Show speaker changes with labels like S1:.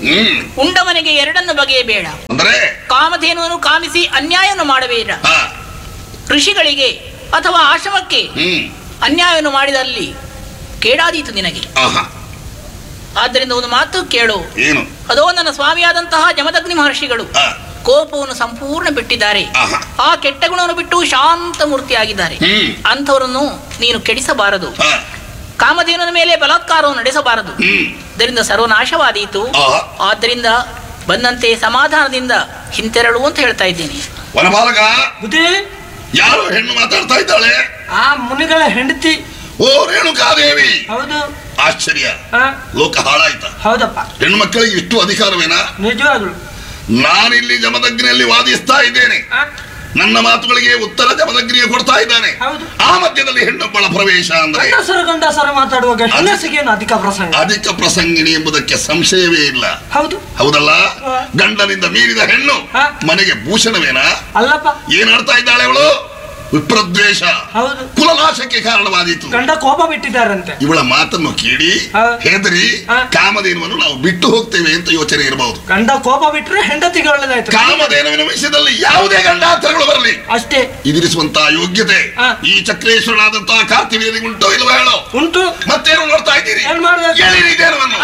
S1: ಹ್ಮ್
S2: ಉಂಡವನಿಗೆ ಎರಡನ್ನು ಬಗೆಯಬೇಡ
S1: ಅಂದ್ರೆ
S2: ಕಾಮಧೇನುವನ್ನು ಕಾಮಿಸಿ ಅನ್ಯಾಯವನ್ನು ಮಾಡಬೇಡ
S1: ಹಾ
S2: ಋಷಿಗಳಿಗೆ ಅಥವಾ ಆಶ್ರಮಕ್ಕೆ
S1: ಹ್ಮ್
S2: ಅನ್ಯಾಯವನ್ನು ಮಾಡಿದಲ್ಲಿ ಕೇಡಾದೀತು ನಿನಗೆ
S1: ಆಹಾ
S2: ಆದ್ದರಿಂದ ಒಂದು ಮಾತು ಕೇಳು
S1: ಏನು
S2: ಅದೋ ನನ್ನ ಸ್ವಾಮಿಯಾದಂತಹ ಜಮದಗ್ನಿ ಮಹರ್ಷಿಗಳು
S1: ಆ,
S2: ಕೋಪವನ್ನು ಸಂಪೂರ್ಣ ಬಿಟ್ಟಿದ್ದಾರೆ
S1: ಆಹಾ
S2: ಆ ಕೆಟ್ಟ ಗುಣವನ್ನು ಬಿಟ್ಟು ಶಾಂತ ಮೂರ್ತಿಯಾಗಿದ್ದಾರೆ
S1: ಹ್ಮ್
S2: ಅಂಥವರನ್ನು ನೀನು ಕೆಡಿಸಬಾರದು
S1: ಆ,
S2: ಕಾಮಧೇನುವಿನ ಮೇಲೆ ಬಲಾತ್ಕಾರವನ್ನು ನಡೆಸಬಾರದು
S1: ಹ್ಮ್
S2: ಇದರಿಂದ ಸರ್ವನಾಶವಾದೀತು
S1: ಆಹಾ
S2: ಆದ್ದರಿಂದ ಬಂದಂತೆ ಸಮಾಧಾನದಿಂದ ಹಿಂತೆರಳು ಅಂತ ಹೇಳ್ತಾ ಇದ್ದೇನೆ
S1: ವನಪಾಲಕ
S3: ಬುದ್ಧಿ
S1: ಯಾರು ಹೆಣ್ಣು ಮಾತಾಡ್ತಾ ಇದ್ದಾಳೆ
S3: ಆ ಮುನಿಗಳ ಹೆಂಡತಿ
S1: ಓ ರೇಣುಕಾದೇವಿ
S3: ಹೌದು
S1: ಆಶ್ಚರ್ಯ
S3: ಆ,
S1: ಲೋಕ ಹಾಳಾಯ್ತ
S3: ಹೌದಪ್ಪ
S1: ಹೆಣ್ಣು ಮಕ್ಕಳಿಗೆ ಇಷ್ಟು ಅಧಿಕಾರವೇನಾ
S3: ನಿಜವಾಗ್ಲು
S1: ನಾನಿಲ್ಲಿ ಜಮದಗ್ನಿಯಲ್ಲಿ ವಾದಿಸ್ತಾ ಇದ್ದೇನೆ
S3: ಆ,
S1: ನನ್ನ ಮಾತುಗಳಿಗೆ ಉತ್ತರ ಜಮದಗ್ನಿಗೆ ಕೊಡ್ತಾ ಇದ್ದಾನೆ
S3: ಹೌದು.
S1: ಆ ಮಧ್ಯದಲ್ಲಿ ಹೆಣ್ಣೊಬ್ಬಳ ಪ್ರವೇಶ ಅಂದ್ರೆ
S3: ಗಂಡಸರು ಗಂಡಸರು ಮಾತಾಡುವಾಗ ಹೆಂಗಸಿಗೇನು ಅಧಿಕ ಪ್ರಸಂಗ
S1: ಅಧಿಕ ಪ್ರಸಂಗಿನಿ ಎಂಬುದಕ್ಕೆ ಸಂಶಯವೇ ಇಲ್ಲ
S3: ಹೌದು
S1: ಹೌದಲ್ಲ
S3: ಹಾ.
S1: ಗಂಡನಿಂದ ಮೀರಿದ ಹೆಣ್ಣು
S3: ಹಾ.
S1: ಮನೆಗೆ ಭೂಷಣವೇನಾ
S3: ಅಲ್ಲಪ್ಪ
S1: ಏನ್ ಆಡ್ತಾ ಇದ್ದಾಳೆ ಅವಳು ವಿಪ್ರದ್ವೇಷ
S3: ಹೌದು
S1: ಕುಲನಾಶಕ್ಕೆ ಕಾರಣವಾದೀತು
S3: ಗಂಡ ಕೋಪ ಬಿಟ್ಟಿದ್ದಾರಂತೆ
S1: ಇವಳ ಮಾತನ್ನು ಕೇಳಿ
S3: ಹಾ.
S1: ಹೆದರಿ
S3: ಹಾ.
S1: ಕಾಮಧೇನುವನ್ನು ನಾವು ಬಿಟ್ಟು ಹೋಗ್ತೇವೆ ಅಂತ ಯೋಚನೆ ಇರಬಹುದು
S3: ಗಂಡ ಕೋಪ ಬಿಟ್ರೆ ಹೆಂಡತಿಗೆ ಒಳ್ಳೇದಾಯ್ತು
S1: ಕಾಮಧೇನುವಿನ ವಿಷಯದಲ್ಲಿ ಯಾವುದೇ ಗಂಡಾಂತರಗಳು ಬರಲಿ
S3: ಅಷ್ಟೇ
S1: ಇದಿರಿಸುವಂತಹ ಯೋಗ್ಯತೆ
S3: ಹಾ.
S1: ಈ ಚಕ್ರೇಶ್ವರನಾದಂತಹ ಕಾರ್ತಿವೀಯನಿಗೆ ಉಂಟೋ ಇಲ್ವೋ ಹೇಳೋ
S3: ಉಂಟು
S1: ಮತ್ತೇನು ನೋಡ್ತಾ ಇದ್ದೀರಿ
S3: ಏನ್ ಮಾಡ್ಬೇಕು?
S1: ಹೇಳಿರಿ ಇದೇನವನ್ನು